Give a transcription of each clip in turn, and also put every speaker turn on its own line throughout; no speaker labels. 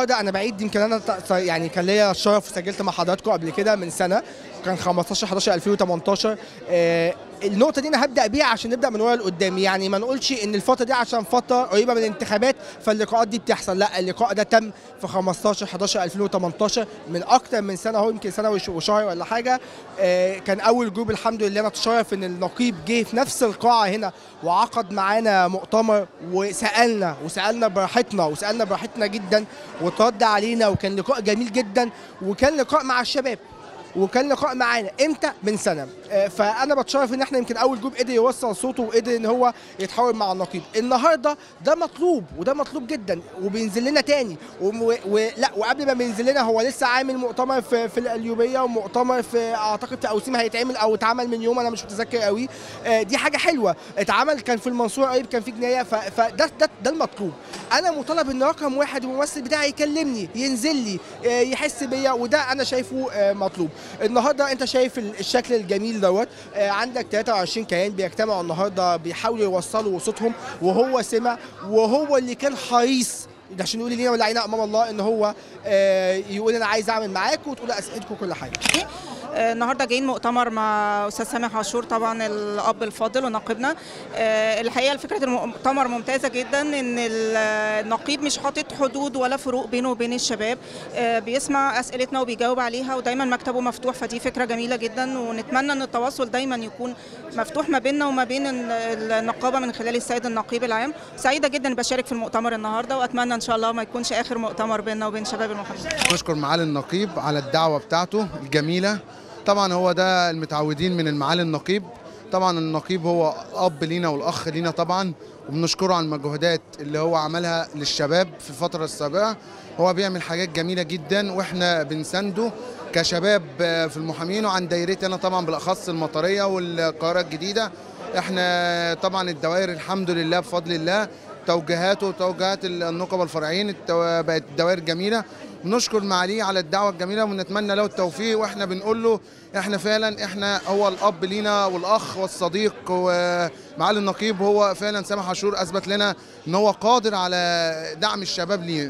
النهارده انا بعيد يمكن انا ت- يعني كان ليا الشرف وسجلت مع حضراتكم قبل كده من سنه كان 15 11 2018 آه، النقطه دي انا هبدا بيها عشان نبدا من ورا لقدام يعني ما نقولش ان الفتره دي عشان فتره قريبه من الانتخابات فاللقاءات دي بتحصل لا اللقاء ده تم في 15 11 2018 من اكتر من سنه اهو يمكن سنه وش- وشهر ولا حاجه آه، كان اول جروب الحمد لله نتشرف ان النقيب جه في نفس القاعه هنا وعقد معانا مؤتمر وسالنا وسالنا براحتنا وسالنا براحتنا جدا وترد علينا وكان لقاء جميل جدا وكان لقاء مع الشباب وكان لقاء معانا امتى من سنه آه، فانا بتشرف ان احنا يمكن اول جروب قدر يوصل صوته وقدر ان هو يتحاور مع النقيب النهارده ده مطلوب وده مطلوب جدا وبينزل لنا تاني وم- ولا وقبل ما بينزل لنا هو لسه عامل مؤتمر في في القليوبيه ومؤتمر في اعتقد في اوسيم هيتعمل او اتعمل من يوم انا مش متذكر قوي آه، دي حاجه حلوه اتعمل كان في المنصوره قريب كان في جنايه ف- فده ده ده المطلوب انا مطالب ان رقم واحد الممثل بتاعي يكلمني ينزل لي آه، يحس بيا وده انا شايفه آه، مطلوب النهارده انت شايف ال- الشكل الجميل دوت آه، عندك 23 كيان بيجتمعوا النهارده بيحاولوا يوصلوا صوتهم وهو سمع وهو اللي كان حريص ده عشان يقول لينا ولا علينا امام الله ان هو آه، يقول انا عايز اعمل معاك وتقول اسئلتكم كل حاجه
آه، النهارده جايين مؤتمر مع استاذ سامح عاشور طبعا الاب الفاضل ونقيبنا آه، الحقيقه فكره المؤتمر ممتازه جدا ان ال- النقيب مش حاطط حدود ولا فروق بينه وبين الشباب آه، بيسمع اسئلتنا وبيجاوب عليها ودايما مكتبه مفتوح فدي فكره جميله جدا ونتمنى ان التواصل دايما يكون مفتوح ما بيننا وما بين ال- النقابه من خلال السيد النقيب العام سعيده جدا بشارك في المؤتمر النهارده واتمنى ان شاء الله ما يكونش اخر مؤتمر بيننا وبين شباب المحافظه
نشكر معالي النقيب على الدعوة بتاعته الجميلة طبعا هو ده المتعودين من المعالي النقيب طبعا النقيب هو أب لينا والأخ لينا طبعا وبنشكره على المجهودات اللي هو عملها للشباب في الفترة السابقة هو بيعمل حاجات جميلة جدا واحنا بنسنده كشباب آه، في المحامين وعن دايرتي انا طبعا بالاخص المطريه والقاهره الجديده احنا طبعا الدوائر الحمد لله بفضل الله توجيهاته وتوجيهات النقبه الفرعيين التو- بقت دوائر جميله بنشكر معاليه على الدعوه الجميله ونتمنى له التوفيق واحنا بنقول له احنا فعلا احنا هو الاب لينا والاخ والصديق ومعالي النقيب هو فعلا سامح عاشور اثبت لنا ان هو قادر على دعم الشباب ليه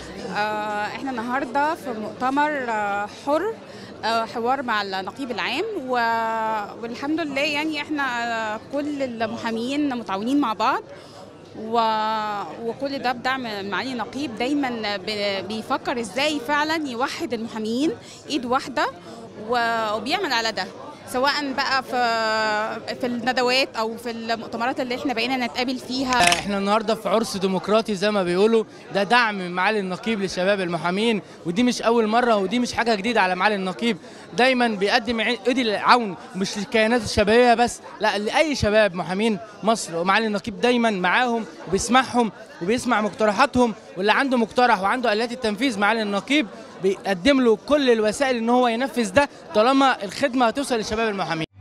آه، احنا النهارده في مؤتمر آه، حر آه، حوار مع النقيب العام و- والحمد لله يعني احنا آه، كل المحامين متعاونين مع بعض و... وكل ده بدعم معالي النقيب دايما ب- بيفكر ازاي فعلا يوحد المحامين ايد واحده و- وبيعمل على ده سواء بقى في في الندوات او في المؤتمرات اللي احنا بقينا نتقابل فيها
احنا النهارده في عرس ديمقراطي زي ما بيقولوا ده دعم من معالي النقيب لشباب المحامين ودي مش اول مره ودي مش حاجه جديده على معالي النقيب دايما بيقدم عي- ايدي العون مش للكيانات الشبابيه بس لا لاي شباب محامين مصر ومعالي النقيب دايما معاهم وبيسمعهم وبيسمع مقترحاتهم واللي عنده مقترح وعنده اليات التنفيذ معالي النقيب بيقدم له كل الوسائل ان هو ينفذ ده طالما الخدمه هتوصل لشباب المحامين